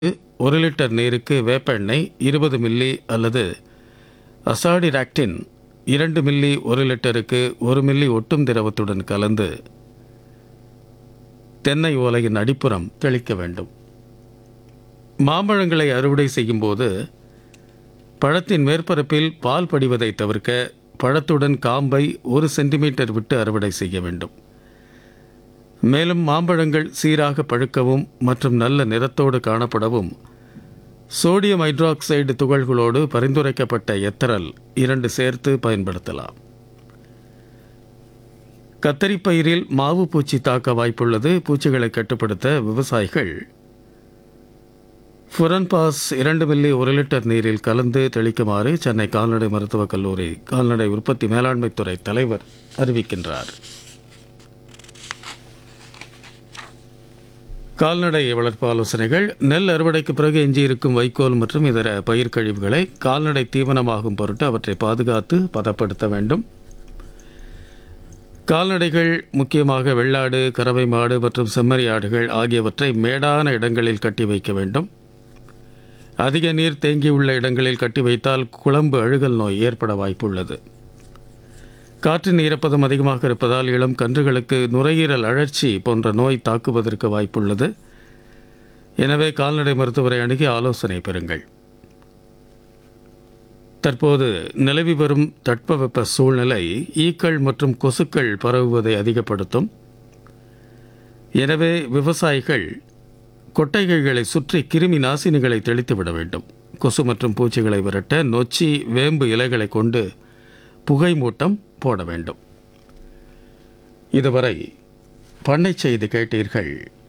ஒரு லிட்டர் நீருக்கு வேப்ப எண்ணெய் இருபது மில்லி அல்லது அசாடிராக்டின் இரண்டு மில்லி ஒரு லிட்டருக்கு ஒரு மில்லி ஒட்டும் திரவத்துடன் கலந்து தென்னை ஓலையின் அடிப்புறம் தெளிக்க வேண்டும் மாம்பழங்களை அறுவடை செய்யும்போது பழத்தின் மேற்பரப்பில் பால் படிவதை தவிர்க்க பழத்துடன் காம்பை ஒரு சென்டிமீட்டர் விட்டு அறுவடை செய்ய வேண்டும் மேலும் மாம்பழங்கள் சீராக பழுக்கவும் மற்றும் நல்ல நிறத்தோடு காணப்படவும் சோடியம் ஹைட்ராக்சைடு துகள்களோடு பரிந்துரைக்கப்பட்ட எத்தரல் இரண்டு சேர்த்து பயன்படுத்தலாம் கத்தரிப்பயிரில் மாவு பூச்சி தாக்க வாய்ப்புள்ளது பூச்சிகளை கட்டுப்படுத்த விவசாயிகள் ஃபுரன்பாஸ் இரண்டு மில்லி ஒரு லிட்டர் நீரில் கலந்து தெளிக்குமாறு சென்னை கால்நடை மருத்துவக் கல்லூரி கால்நடை உற்பத்தி மேலாண்மைத்துறை தலைவர் அறிவிக்கின்றார் கால்நடை வளர்ப்பு ஆலோசனைகள் நெல் அறுவடைக்கு பிறகு எஞ்சியிருக்கும் வைக்கோல் மற்றும் இதர பயிர் கழிவுகளை கால்நடை தீவனமாகும் பொருட்டு அவற்றை பாதுகாத்து பதப்படுத்த வேண்டும் கால்நடைகள் முக்கியமாக வெள்ளாடு கறவை மாடு மற்றும் செம்மறி ஆடுகள் ஆகியவற்றை மேடான இடங்களில் கட்டி வைக்க வேண்டும் அதிக நீர் தேங்கியுள்ள இடங்களில் கட்டி வைத்தால் குழம்பு அழுகல் நோய் ஏற்பட வாய்ப்புள்ளது காற்றின் ஈரப்பதம் அதிகமாக இருப்பதால் இளம் கன்றுகளுக்கு நுரையீரல் அழற்சி போன்ற நோய் தாக்குவதற்கு வாய்ப்புள்ளது எனவே கால்நடை மருத்துவரை அணுகி ஆலோசனை பெறுங்கள் தற்போது நிலவி வரும் தட்பவெப்ப சூழ்நிலை ஈக்கள் மற்றும் கொசுக்கள் பரவுவதை அதிகப்படுத்தும் எனவே விவசாயிகள் கொட்டைகளை சுற்றி கிருமி நாசினிகளை தெளித்து விட வேண்டும் கொசு மற்றும் பூச்சிகளை விரட்ட நொச்சி வேம்பு இலைகளை கொண்டு புகை மூட்டம் போட வேண்டும் இதுவரை பண்ணை செய்தி கேட்டீர்கள்